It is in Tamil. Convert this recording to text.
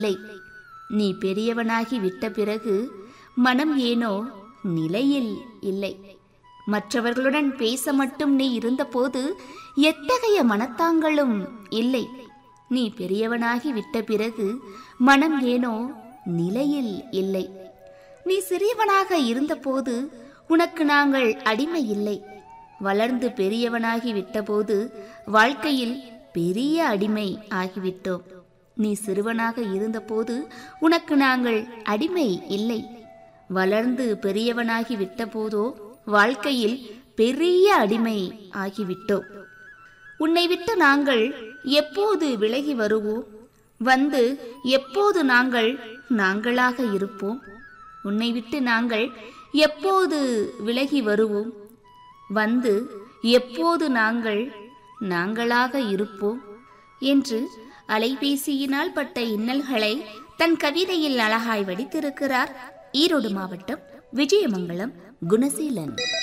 இல்லை நீ பெரியவனாகி விட்ட பிறகு மனம் ஏனோ நிலையில் இல்லை மற்றவர்களுடன் பேச மட்டும் நீ இருந்தபோது எத்தகைய மனத்தாங்களும் இல்லை நீ பெரியவனாகி விட்ட பிறகு மனம் ஏனோ நிலையில் இல்லை நீ சிறியவனாக இருந்தபோது உனக்கு நாங்கள் அடிமை இல்லை வளர்ந்து பெரியவனாகி விட்டபோது வாழ்க்கையில் பெரிய அடிமை ஆகிவிட்டோம் நீ சிறுவனாக இருந்தபோது உனக்கு நாங்கள் அடிமை இல்லை வளர்ந்து பெரியவனாகி விட்டபோதோ வாழ்க்கையில் பெரிய அடிமை ஆகிவிட்டோம் உன்னை விட்டு நாங்கள் எப்போது விலகி வருவோம் வந்து எப்போது நாங்கள் நாங்களாக இருப்போம் உன்னை விட்டு நாங்கள் எப்போது விலகி வருவோம் வந்து எப்போது நாங்கள் நாங்களாக இருப்போம் என்று அலைபேசியினால் பட்ட இன்னல்களை தன் கவிதையில் அழகாய் வடித்திருக்கிறார் ஈரோடு மாவட்டம் விஜயமங்கலம் குணசீலன்